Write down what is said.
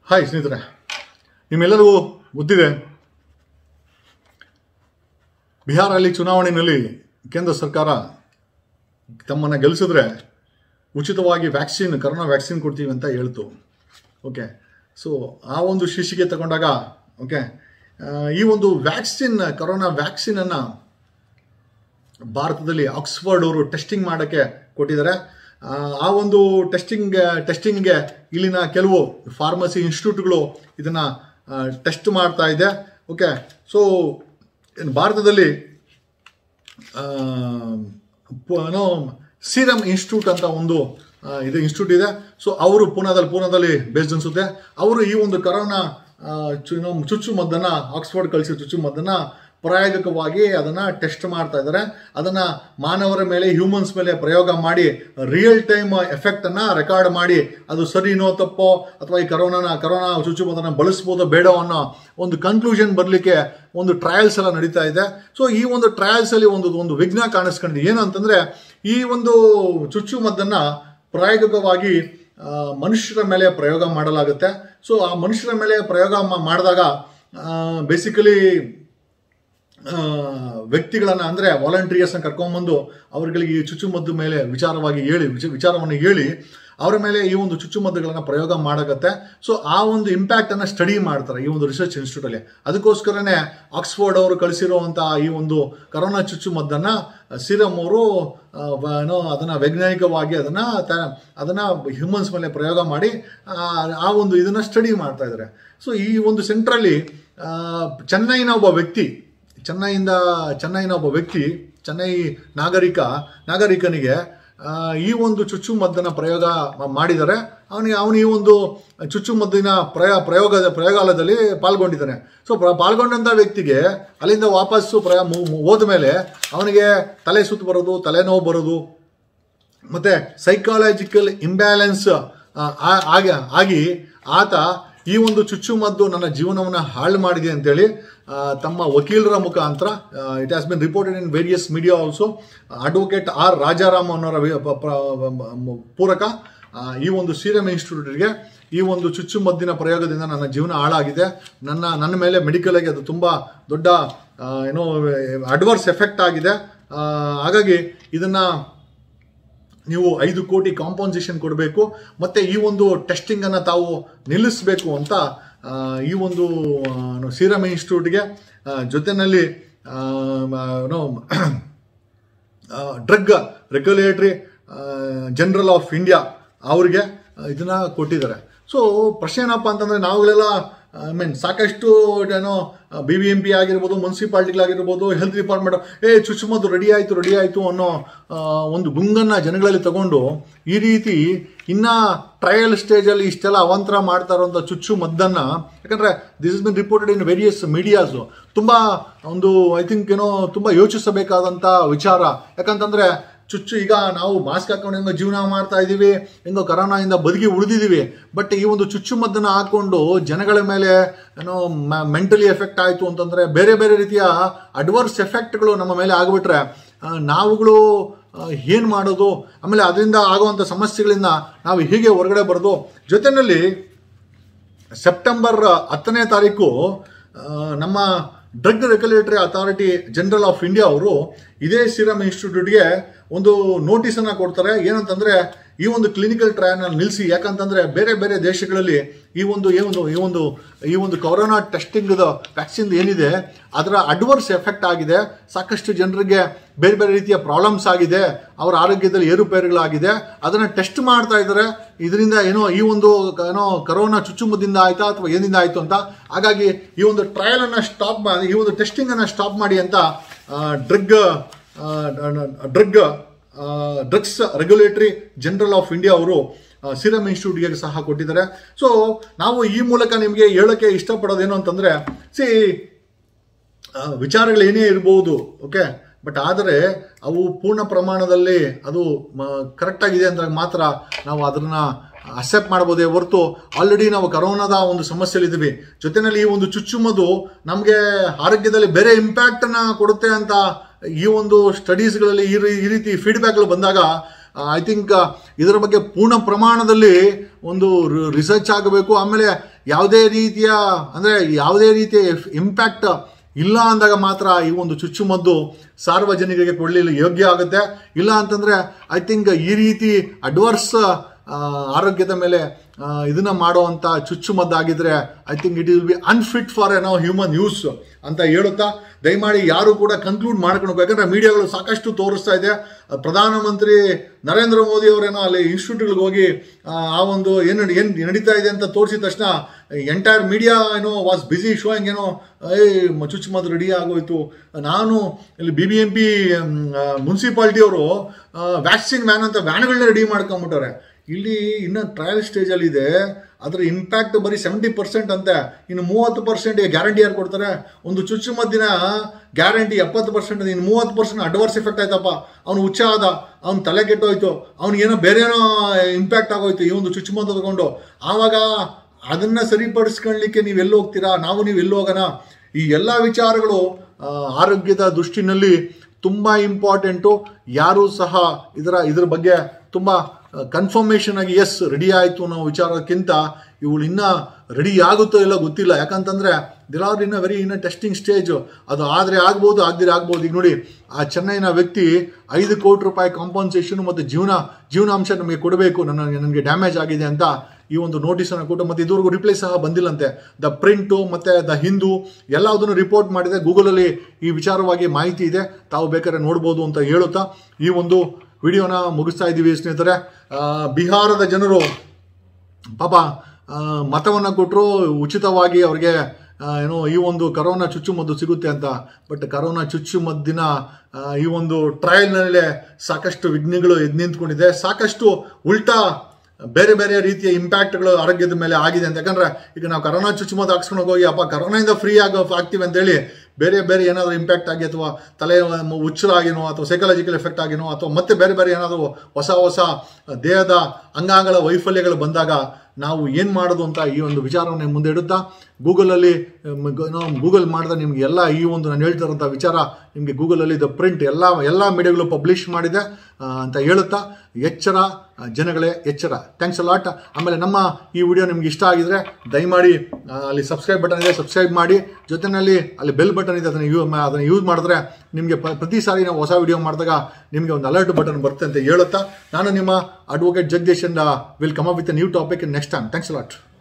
hi ಸ್ನೇಹಿತರೆ ನಿಮ್ಮೆಲ್ಲರಿಗೂ ಗೊತ್ತಿದೆ ಬಿಹಾರಲ್ಲಿ ಚುನಾವಣೆಯಲ್ಲಿ ಕೇಂದ್ರ ಸರ್ಕಾರ ತಮ್ಮನ್ನು ಗೆಲ್ಲಿಸಿದ್ರೆ ಉಚಿತವಾಗಿ ವ್ಯಾಕ್ಸಿನ್ ಕರೋನಾ ವ್ಯಾಕ್ಸಿನ್ ಕೊಡ್ತೀವಿ ಅಂತ ಹೇಳ್ತು ಓಕೆ ಸೊ ಆ ಒಂದು ಶೀರ್ಷಿಕೆ ತಗೊಂಡಾಗ ಓಕೆ ಆ, ಈ ಒಂದು ವ್ಯಾಕ್ಸಿನ್ ಕರೋನಾ ವ್ಯಾಕ್ಸಿನನ್ನು ಭಾರತದಲ್ಲಿ ಆಕ್ಸ್ಫರ್ಡ್ ಅವರು ಟೆಸ್ಟಿಂಗ್ ಮಾಡೋಕ್ಕೆ ಕೊಟ್ಟಿದ್ದಾರೆ ಆ, ಆ ಒಂದು ಟೆಸ್ಟಿಂಗ್ ಟೆಸ್ಟಿಂಗ್ಗೆ ಇಲ್ಲಿನ ಕೆಲವು ಫಾರ್ಮಸಿ ಇನ್ಸ್ಟಿಟ್ಯೂಟ್ಗಳು ಇದನ್ನು ಟೆಸ್ಟ್ ಮಾಡ್ತಾ ಇದೆ ಓಕೆ ಸೊ ಭಾರತದಲ್ಲಿ ಆ, ಪ- ಏನೋ ಸೀರಮ್ ಇನ್ಸ್ಟಿಟ್ಯೂಟ್ ಅಂತ ಒಂದು ಆ, ಇದು ಇನ್ಸ್ಟಿಟ್ಯೂಟ್ ಇದೆ ಸೊ ಅವರು ಪೂನಾದಲ್ಲಿ ಪೂನಾದಲ್ಲಿ ಬೇಸ್ಡ್ ಅನ್ಸುತ್ತೆ ಅವರು ಈ ಒಂದು ಕರೋನಾ ಆ, ಚು- ಏನೋ ಚುಚ್ಚು ಮದ್ದನ್ನು ಆಕ್ಸ್ಫರ್ಡ್ ಕಳಿಸಿ ಚುಚ್ಚು ಮದ್ದನ್ನು ಪ್ರಾಯೋಗಿಕವಾಗಿ ಅದನ್ನು ಟೆಸ್ಟ್ ಮಾಡ್ತಾ ಇದ್ದಾರೆ ಅದನ್ನು ಮಾನವರ ಮೇಲೆ ಹ್ಯೂಮನ್ಸ್ ಮೇಲೆ ಪ್ರಯೋಗ ಮಾಡಿ ರಿಯಲ್ ಟೈಮ್ ಎಫೆಕ್ಟನ್ನು ರೆಕಾರ್ಡ್ ಮಾಡಿ ಅದು ಸರಿನೋ ತಪ್ಪೋ ಅಥವಾ ಈ ಕರೋನಾನ ಕರೋನಾ ಚುಚ್ಚುಮದ್ದನ್ನು ಬಳಸ್ಬೋದೋ ಬೇಡೋ ಅನ್ನೋ ಒಂದು ಕನ್ಕ್ಲೂಷನ್ ಬರಲಿಕ್ಕೆ ಒಂದು ಟ್ರಯಲ್ಸ್ ಎಲ್ಲ ನಡೀತಾ ಇದೆ ಸೊ ಈ ಒಂದು ಟ್ರಯಲ್ಸ್ ಅಲ್ಲಿ ಒಂದು ಒಂದು ವಿಘ್ನ ಕಾಣಿಸ್ಕೊಂಡಿದೆ ಏನು ಅಂತಂದ್ರೆ ಈ ಒಂದು ಚುಚ್ಚುಮದ್ದನ್ನ ಪ್ರಾಯೋಗಿಕವಾಗಿ ಆ, ಮನುಷ್ಯರ ಮೇಲೆ ಪ್ರಯೋಗ ಮಾಡಲಾಗುತ್ತೆ ಸೊ ಆ ಮನುಷ್ಯರ ಮೇಲೆ ಪ್ರಯೋಗ ಮಾ- ಮಾಡಿದಾಗ ಬೇಸಿಕಲಿ ವ್ಯಕ್ತಿಗಳನ್ನ ಅಂದರೆ ವಾಲಂಟಿಯರ್ಸ್ನ ಕರ್ಕೊಂಬಂದು ಅವರುಗಳಿಗೆ ಈ ಚುಚ್ಚುಮದ್ದು ಮೇಲೆ ವಿಚಾರವಾಗಿ ಹೇಳಿ ವಿಚ- ವಿಚಾರವನ್ನು ಹೇಳಿ ಅವರ ಮೇಲೆ ಈ ಒಂದು ಚುಚ್ಚುಮದ್ದುಗಳನ್ನು ಪ್ರಯೋಗ ಮಾಡಾಗತ್ತೆ ಸೊ ಆ ಒಂದು ಇಂಪ್ಯಾಕ್ಟನ್ನು ಸ್ಟಡಿ ಮಾಡ್ತಾರೆ ಈ ಒಂದು ರಿಸರ್ಚ್ ಇನ್ಸ್ಟಿಟ್ಯೂಟಲ್ಲಿ ಅದಕ್ಕೋಸ್ಕರನೇ ಆಕ್ಸ್ಫರ್ಡ್ ಅವರು ಕಳಿಸಿರುವಂಥ ಈ ಒಂದು ಕರೋನಾ ಚುಚ್ಚುಮದ್ದನ್ನು ಸಿರಮ್ ಅವರು ಆ, ವ- ಏನೋ ಅದನ್ನು ವೈಜ್ಞಾನಿಕವಾಗಿ ಅದನ್ನು ತ ಅದನ್ನು ಹ್ಯೂಮನ್ಸ್ ಮೇಲೆ ಪ್ರಯೋಗ ಮಾಡಿ ಆ, ಆ ಒಂದು ಇದನ್ನು ಸ್ಟಡಿ ಮಾಡ್ತಾ ಇದ್ದಾರೆ ಸೊ ಈ ಒಂದು ಸೆಂಟ್ರಲ್ಲಿ ಚೆನ್ನೈನ ಒಬ್ಬ ವ್ಯಕ್ತಿ ಚೆನ್ನೈಯಿಂದ ಚೆನ್ನೈನ ಒಬ್ಬ ವ್ಯಕ್ತಿ ಚೆನ್ನೈ ನಾಗರಿಕ ನಾಗರಿಕನಿಗೆ ಆ, ಈ ಒಂದು ಚುಚ್ಚುಮದ್ದನ ಪ್ರಯೋಗ ಮ- ಮಾಡಿದ್ದಾರೆ ಅವನಿಗೆ ಅವನು ಈ ಒಂದು ಚುಚ್ಚುಮದ್ದಿನ ಪ್ರಯ ಪ್ರಯೋಗದ ಪ್ರಯೋಗಾಲಯದಲ್ಲಿ ಪಾಲ್ಗೊಂಡಿದ್ದಾನೆ ಸೊ ಪ್ರ- ಪಾಲ್ಗೊಂಡಂಥ ವ್ಯಕ್ತಿಗೆ ಅಲ್ಲಿಂದ ವಾಪಸ್ಸು ಪ್ರಯ ಮು- ಮು- ಹೋದ ಮೇಲೆ ಅವನಿಗೆ ತಲೆ ಸುತ್ತು ಬರೋದು ತಲೆನೋವು ಬರೋದು ಮತ್ತೆ ಸೈಕಾಲಜಿಕಲ್ ಇಂಬ್ಯಾಲೆನ್ಸ್ ಆಗಿ ಆಗಿ ಆತ ಈ ಒಂದು ಚುಚ್ಚುಮದ್ದು ನನ್ನ ಜೀವನವನ್ನು ಹಾಳು ಮಾಡಿದೆ ಅಂತೇಳಿ ಆ, ತಮ್ಮ ವಕೀಲರ ಮುಖಾಂತರ it has been reported in various media also advocate R Rajaram ಅನ್ನೋರ ವಿ- ಪ- ಪ್ರ- ಮ- ಪೂರಕ ಆ, ಈ ಒಂದು ಸೀರಮ್ ಇನ್ಸ್ಟಿಟ್ಯೂಟ್ಗೆ ಈ ಒಂದು ಚುಚ್ಚುಮದ್ದಿನ ಪ್ರಯೋಗದಿಂದ ನನ್ನ ಜೀವನ ಹಾಳಾಗಿದೆ ನನ್ನ ನನ್ನ ಮೇಲೆ ಮೆಡಿಕಲ್ ಆಗಿ ಅದು ತುಂಬ ದೊಡ್ಡ ಆ, ಏನೋ ಅಡ್ವರ್ಸ್ ಎಫೆಕ್ಟ್ ಆಗಿದೆ ಆ, ಹಾಗಾಗಿ ಇದನ್ನು ನೀವು ಐದು ಕೋಟಿ ಕಾಂಪನ್ಸೇಷನ್ ಕೊಡಬೇಕು ಮತ್ತು ಈ ಒಂದು ಟೆಸ್ಟಿಂಗನ್ನು ತಾವು ನಿಲ್ಲಿಸಬೇಕು ಅಂತ ಆ, ಈ ಒಂದು ಸೀರಮ್ ಇನ್ಸ್ಟಿಟ್ಯೂಟ್ಗೆ ಆ, ಜೊತೆಯಲ್ಲಿ ಆ, ಮ- ಏನೋ drug regulatory general of India ಅವ್ರಿಗೆ ಇದನ್ನ ಕೊಟ್ಟಿದ್ದಾರೆ ಸೊ ಪ್ರಶ್ನೆ ಏನಪ್ಪ ಅಂತಂದ್ರೆ ನಾವುಗಳೆಲ್ಲ ಐ ಮೀನ್ ಸಾಕಷ್ಟು ಏನೋ ಬಿ ಬಿ ಎಂ ಪಿ ಆಗಿರ್ಬೋದು ಮುನ್ಸಿಪಾಲ್ಟಿಗಳಾಗಿರ್ಬೋದು ಹೆಲ್ತ್ ಡಿಪಾರ್ಟ್ಮೆಂಟ್ ಏ ಚುಚ್ಚುಮದ್ದು ರೆಡಿ ಆಯಿತು ರೆಡಿ ಆಯಿತು ಅನ್ನೋ ಆ, ಒಂದು ಗುಂಗನ್ನು ಜನಗಳಲ್ಲಿ ತಗೊಂಡು ಈ ರೀತಿ ಇನ್ನ ಟ್ರಯಲ್ ಸ್ಟೇಜಲ್ಲಿ ಇಷ್ಟೆಲ್ಲ ಅವಾಂತರ ಮಾಡ್ತಾ ಇರುವಂಥ ಚುಚ್ಚು ಮದ್ದನ್ನು ಯಾಕಂದರೆ this is been reported in various ಮೀಡಿಯಾಸು ತುಂಬ ಒಂದು ಐ ಥಿಂಕ್ ಏನೋ ತುಂಬ ಯೋಚಿಸಬೇಕಾದಂಥ ವಿಚಾರ ಯಾಕಂತಂದರೆ ಚುಚ್ಚು ಈಗ ನಾವು ಮಾಸ್ಕ್ ಹಾಕೊಂಡು ಹೆಂಗೋ ಜೀವನ ಮಾಡ್ತಾ ಇದ್ದೀವಿ ಹೆಂಗೋ ಕರೋನಾಯಿಂದ ಬದುಕಿ ಉಳಿದಿದ್ದೀವಿ ಬಟ್ ಈ ಒಂದು ಚುಚ್ಚುಮದ್ದನ್ನು ಹಾಕೊಂಡು ಜನಗಳ ಮೇಲೆ ಏನೋ ಮೆಂಟಲಿ ಎಫೆಕ್ಟ್ ಆಯಿತು ಅಂತಂದರೆ ಬೇರೆ ಬೇರೆ ರೀತಿಯ ಅಡ್ವರ್ಸ್ ಎಫೆಕ್ಟ್ಗಳು ನಮ್ಮ ಮೇಲೆ ಆಗಿಬಿಟ್ರೆ ಆ, ನಾವುಗಳು ಏನು ಮಾಡೋದು ಆಮೇಲೆ ಅದರಿಂದ ಆಗುವಂಥ ಸಮಸ್ಯೆಗಳಿಂದ ನಾವು ಹೀಗೆ ಹೊರಗಡೆ ಬರೋದು ಜೊತೆಯಲ್ಲಿ ಸೆಪ್ಟೆಂಬರ್ ಹತ್ತನೇ ತಾರೀಕು ಆ, ನಮ್ಮ drug regulatory authority general of India ಅವರು ಇದೇ ಸಿರಮ್ ಇನ್ಸ್ಟಿಟ್ಯೂಟ್ಗೆ ಒಂದು ನೋಟಿಸನ್ನು ಕೊಡ್ತಾರೆ ಏನಂತಂದ್ರೆ ಈ ಒಂದು ಕ್ಲಿನಿಕಲ್ ಟ್ರಯಲ್ನ ನಿಲ್ಲಿಸಿ ಯಾಕಂತಂದ್ರೆ ಬೇರೆ ಬೇರೆ ದೇಶಗಳಲ್ಲಿ ಈ ಒಂದು ಈ ಒಂದು ಈ ಒಂದು ಈ ಒಂದು ಕೊರೋನಾ ಟೆಸ್ಟಿಂಗ್ದ ವ್ಯಾಕ್ಸಿನ್ ಏನಿದೆ ಅದರ ಅಡ್ವರ್ಸ್ ಎಫೆಕ್ಟ್ ಆಗಿದೆ ಸಾಕಷ್ಟು ಜನರಿಗೆ ಬೇರೆ ಬೇರೆ ರೀತಿಯ ಪ್ರಾಬ್ಲಮ್ಸ್ ಆಗಿದೆ ಅವರ ಆರೋಗ್ಯದಲ್ಲಿ ಏರುಪೇರುಗಳಾಗಿದೆ ಅದನ್ನು ಟೆಸ್ಟ್ ಮಾಡ್ತಾ ಇದ್ದಾರೆ ಇದರಿಂದ ಏನೋ ಈ ಒಂದು ಏನೋ ಕರೋನಾ ಚುಚ್ಚುಮದ್ದಿಂದ ಆಯ್ತಾ ಅಥವಾ ಏನಿಂದ ಆಯ್ತು ಅಂತ ಹಾಗಾಗಿ ಈ ಒಂದು ಟ್ರಯಲ್ ಅನ್ನ ಸ್ಟಾಪ್ ಮಾಡಿ ಈ ಒಂದು ಟೆಸ್ಟಿಂಗ್ ಅನ್ನ ಸ್ಟಾಪ್ ಮಾಡಿ ಅಂತ drug drug drugs regulatory general of India ಅವರು ಸಿರಮ್ ಇನ್ಸ್ಟಿಟ್ಯೂಟ್ಗೆ ಸಹ ಕೊಟ್ಟಿದ್ದಾರೆ ಸೊ ನಾವು ಈ ಮೂಲಕ ನಿಮಗೆ ಹೇಳೋಕ್ಕೆ ಇಷ್ಟಪಡೋದೇನು ಅಂತಂದ್ರೆ ಸಿ ವಿಚಾರಗಳು ಏನೇ ಇರ್ಬೋದು ಓಕೆ ಬಟ್ ಆದರೆ ಅವು ಪೂರ್ಣ ಪ್ರಮಾಣದಲ್ಲಿ ಅದು ಕರೆಕ್ಟ್ ಆಗಿದೆ ಅಂದಾಗ ಮಾತ್ರ ನಾವು ಅದನ್ನ ಅಕ್ಸೆಪ್ಟ್ ಮಾಡ್ಬೋದೇ ಹೊರತು ಆಲ್ರೆಡಿ ನಾವು ಕರೋನಾದ ಒಂದು ಸಮಸ್ಯೆಲಿದ್ದೀವಿ ಜೊತೆಯಲ್ಲಿ ಈ ಒಂದು ಚುಚ್ಚುಮದು ನಮಗೆ ಆರೋಗ್ಯದಲ್ಲಿ ಬೇರೆ ಇಂಪ್ಯಾಕ್ಟನ್ನು ಕೊಡುತ್ತೆ ಅಂತ ಈ ಒಂದು ಸ್ಟಡೀಸ್ಗಳಲ್ಲಿ ಈ ರೀ- ಈ ರೀತಿ ಫೀಡ್ಬ್ಯಾಕ್ಗಳು ಬಂದಾಗ ಐ ಥಿಂಕ್ ಇದರ ಬಗ್ಗೆ ಪೂರ್ಣ ಪ್ರಮಾಣದಲ್ಲಿ ಒಂದು ರಿಸರ್ಚ್ ಆಗಬೇಕು ಆಮೇಲೆ ಯಾವುದೇ ರೀತಿಯ ಅಂದರೆ ಯಾವುದೇ ರೀತಿಯ ಇಂಪ್ಯಾಕ್ಟ್ ಇಲ್ಲ ಅಂದಾಗ ಮಾತ್ರ ಈ ಒಂದು ಚುಚ್ಚುಮದ್ದು ಸಾರ್ವಜನಿಕರಿಗೆ ಕೊಡಲಿಲ್ಲ ಯೋಗ್ಯ ಆಗುತ್ತೆ ಇಲ್ಲ ಅಂತಂದರೆ ಐ ಥಿಂಕ್ ಈ ರೀತಿ ಅಡ್ವರ್ಸ್ ಆರೋಗ್ಯದ ಮೇಲೆ ಆ, ಇದನ್ನ ಮಾಡುವಂಥ ಚುಚ್ಚುಮದ್ದಾಗಿದ್ರೆ I think it will be unfit for ಏನೋ ಹ್ಯೂಮನ್ ಯೂಸ್ ಅಂತ ಹೇಳುತ್ತಾ ದಯಮಾಡಿ ಯಾರು ಕೂಡ ಕನ್ಕ್ಲೂಡ್ ಮಾಡ್ಕೊಳ್ಬೇಕು ಯಾಕಂದ್ರೆ ಮೀಡಿಯಾಗಳು ಸಾಕಷ್ಟು ತೋರಿಸ್ತಾ ಇದೆ ಆ, ಪ್ರಧಾನಮಂತ್ರಿ ನರೇಂದ್ರ ಮೋದಿ ಅವರೇನೋ ಅಲ್ಲಿ ಇನ್ಸ್ಟಿಟ್ಯೂಟ್ಗಳಿಗೆ ಹೋಗಿ ಆ, ಆ ಒಂದು ಏನು ಏನು ನಡೀತಾ ಇದೆ ಅಂತ ತೋರಿಸಿದ ತಕ್ಷಣ ಎಂಟೈರ್ ಮೀಡಿಯಾ ಏನೋ ವಾಸ್ ಬಿಸಿ ಶೋಯಿಂಗ್ ಏನೋ ಏ ಚುಚ್ಚುಮದ್ದು ರೆಡಿ ಆಗೋಯ್ತು ನಾನು ಇಲ್ಲಿ ಬಿ ಬಿ ಎಂ ಪಿ ಮುನ್ಸಿಪಾಲ್ಟಿಯವರು ವ್ಯಾಕ್ಸಿನ್ ವ್ಯಾನ್ ಅಂತ ವ್ಯಾನ್ಗಳನ್ನ ರೆಡಿ ಮಾಡ್ಕೊಂಬಿಟ್ಟವ್ರೆ ಇಲ್ಲಿ ಇನ್ನು ಟ್ರಯಲ್ ಸ್ಟೇಜಲ್ಲಿ ಇದೆ ಅದರ ಇಂಪ್ಯಾಕ್ಟ್ ಬರೀ ಸೆವೆಂಟಿ ಪರ್ಸೆಂಟ್ ಅಂತೆ ಇನ್ನು ಮೂವತ್ತು ಪರ್ಸೆಂಟ್ ಗ್ಯಾರಂಟಿ ಯಾರು ಕೊಡ್ತಾರೆ ಒಂದು ಚುಚ್ಚುಮದ್ದಿನ ಗ್ಯಾರಂಟಿ ಎಪ್ಪತ್ತು ಪರ್ಸೆಂಟ್ ಇನ್ನು ಮೂವತ್ತು ಪರ್ಸೆಂಟ್ ಅಡ್ವರ್ಸ್ ಎಫೆಕ್ಟ್ ಆಯ್ತಪ್ಪ ಅವ್ನು ಹುಚ್ಚ ಆದ ಅವ್ನು ತಲೆ ಕೆಟ್ಟೋಯ್ತು ಅವ್ನಿಗೇನೋ ಬೇರೆ ಏನೋ ಇಂಪ್ಯಾಕ್ಟ್ ಆಗೋಯ್ತು ಈ ಒಂದು ಚುಚ್ಚುಮದ್ದು ತಗೊಂಡು ಆವಾಗ ಅದನ್ನ ಸರಿಪಡಿಸ್ಕೊಳ್ಳಿಕ್ಕೆ ನೀವು ಎಲ್ಲಿ ಹೋಗ್ತೀರಾ ನಾವು ನೀವು ಎಲ್ಲಿ ಹೋಗೋಣ ಈ ಎಲ್ಲ ವಿಚಾರಗಳು ಆ, ಆರೋಗ್ಯದ ದೃಷ್ಟಿನಲ್ಲಿ ತುಂಬ ಇಂಪಾರ್ಟೆಂಟು ಯಾರೂ ಸಹ ಇದರ ಇದ್ರ ಬಗ್ಗೆ ತುಂಬ ಕನ್ಫರ್ಮೇಷನ್ ಆಗಿ ಎಸ್ ರೆಡಿ ಆಯಿತು ಅನ್ನೋ ವಿಚಾರಕ್ಕಿಂತ ಇವಳು ಇನ್ನೂ ರೆಡಿ ಆಗುತ್ತೋ ಇಲ್ಲ ಗೊತ್ತಿಲ್ಲ ಯಾಕಂತಂದರೆ they'll are in a very in testing stage ಅದು ಆದರೆ ಆಗ್ಬೋದು ಆಗದಿರ ಆಗ್ಬೋದು ಈಗ ನೋಡಿ ಆ ಚೆನ್ನೈನ ವ್ಯಕ್ತಿ ಐದು ಕೋಟಿ ರೂಪಾಯಿ ಕಾಂಪನ್ಸೇಷನ್ ಮತ್ತು ಜೀವನ ಜೀವನಾಂಶ ನಮಗೆ ಕೊಡಬೇಕು ನನ್ನ ನನಗೆ ಡ್ಯಾಮೇಜ್ ಆಗಿದೆ ಅಂತ ಈ ಒಂದು ನೋಟಿಸನ್ನು ಕೊಟ್ಟು ಮತ್ತು ಇದುವರೆಗೂ ರಿಪ್ಲೈ ಸಹ ಬಂದಿಲ್ಲಂತೆ ದ ಪ್ರಿಂಟು ಮತ್ತು ದ ಹಿಂದೂ ಎಲ್ಲದನ್ನು ರಿಪೋರ್ಟ್ ಮಾಡಿದೆ ಗೂಗಲಲ್ಲಿ ಈ ವಿಚಾರವಾಗಿ ಮಾಹಿತಿ ಇದೆ ತಾವು ಬೇಕಾದ್ರೆ ನೋಡ್ಬೋದು ಅಂತ ಹೇಳುತ್ತಾ ಈ ಒಂದು ವಿಡಿಯೋನ ಮುಗಿಸ್ತಾ ಇದ್ದೀವಿ ಸ್ನೇಹಿತರೆ ಆ, ಬಿಹಾರದ ಜನರು ಪಾಪ ಮತವನ್ನು ಕೊಟ್ಟರು ಉಚಿತವಾಗಿ ಅವ್ರಿಗೆ ಆ, ಏನೋ ಈ ಒಂದು ಕರೋನಾ ಚುಚ್ಚುಮದ್ದು ಸಿಗುತ್ತೆ ಅಂತ ಬಟ್ ಕರೋನಾ ಚುಚ್ಚುಮದ್ದಿನ ಆ, ಈ ಒಂದು ಟ್ರಯಲ್ನಲ್ಲೇ ಸಾಕಷ್ಟು ವಿಘ್ನಗಳು ಎದ್ದು ನಿಂತ್ಕೊಂಡಿದೆ ಸಾಕಷ್ಟು ಉಲ್ಟಾ ಬೇರೆ ಬೇರೆ ರೀತಿಯ ಇಂಪ್ಯಾಕ್ಟ್ಗಳು ಆರೋಗ್ಯದ ಮೇಲೆ ಆಗಿದೆ ಅಂತ ಯಾಕಂದ್ರೆ ಈಗ ನಾವು ಕರೋನಾ ಚುಚ್ಚುಮದ್ದು ಹಾಕ್ಸ್ಕೊಂಡು ಹೋಗಿ ಅಪ್ಪ ಕರೋನಾಯಿಂದ ಫ್ರೀ ಆಗೋ ಆಗ್ತೀವಿ ಅಂತೇಳಿ ಬೇರೆ ಬೇರೆ ಏನಾದರೂ ಇಂಪ್ಯಾಕ್ಟ್ ಆಗಿ ಅಥವಾ ತಲೆ ಹುಚ್ಚರಾಗಿನೋ ಅಥವಾ ಸೈಕಲಾಜಿಕಲ್ ಎಫೆಕ್ಟ್ ಆಗಿನೋ ಅಥವಾ ಮತ್ತೆ ಬೇರೆ ಬೇರೆ ಏನಾದರೂ ಹೊಸ ಹೊಸ ದೇಹದ ಅಂಗಾಂಗಗಳ ವೈಫಲ್ಯಗಳು ಬಂದಾಗ ನಾವು ಏನು ಮಾಡೋದು ಅಂತ ಈ ಒಂದು ವಿಚಾರವನ್ನು ಮುಂದೆ ಇಡುತ್ತಾ ಗೂಗಲಲ್ಲಿ ಗೂಗಲ್ ಮಾಡಿದ ನಿಮ್ಗೆ ಎಲ್ಲ ಈ ಒಂದು ನಾನು ಹೇಳ್ತಾ ಇರೋಂಥ ವಿಚಾರ ನಿಮಗೆ ಗೂಗಲಲ್ಲಿ ದ ಪ್ರಿಂಟ್ ಎಲ್ಲ ಎಲ್ಲ ಮೀಡಿಯಾಗಳು ಪಬ್ಲಿಷ್ ಮಾಡಿದೆ ಆ, ಅಂತ ಹೇಳುತ್ತಾ ಎಚ್ಚರ ಆ, ಜನಗಳೇ ಎಚ್ಚರ ಥ್ಯಾಂಕ್ಸ್ ಲಾಟ್ ಆಮೇಲೆ ನಮ್ಮ ಈ ವಿಡಿಯೋ ನಿಮ್ಗೆ ಇಷ್ಟ ಆಗಿದ್ರೆ ದಯಮಾಡಿ ಆ, ಅಲ್ಲಿ ಸಬ್ಸ್ಕ್ರೈಬ್ ಬಟನ್ ಇದೆ ಸಬ್ಸ್ಕ್ರೈಬ್ ಮಾಡಿ ಜೊತೆಯಲ್ಲಿ ಅಲ್ಲಿ ಬೆಲ್ ಬಟನ್ ಇದೆ ಅದನ್ನು ಯೂ ಅದನ್ನು ಯೂಸ್ ಮಾಡಿದ್ರೆ ನಿಮಗೆ ಪ- ಪ್ರತಿ ಸಾರಿ ನಾವು ಹೊಸ ವಿಡಿಯೋ ಮಾಡಿದಾಗ ನಿಮಗೆ ಒಂದು ಅಲರ್ಟ್ ಬಟನ್ ಬರುತ್ತೆ ಅಂತ ಹೇಳುತ್ತಾ ನಾನು ನಿಮ್ಮ advocate Jagadish will come up with new topic next time thanks lot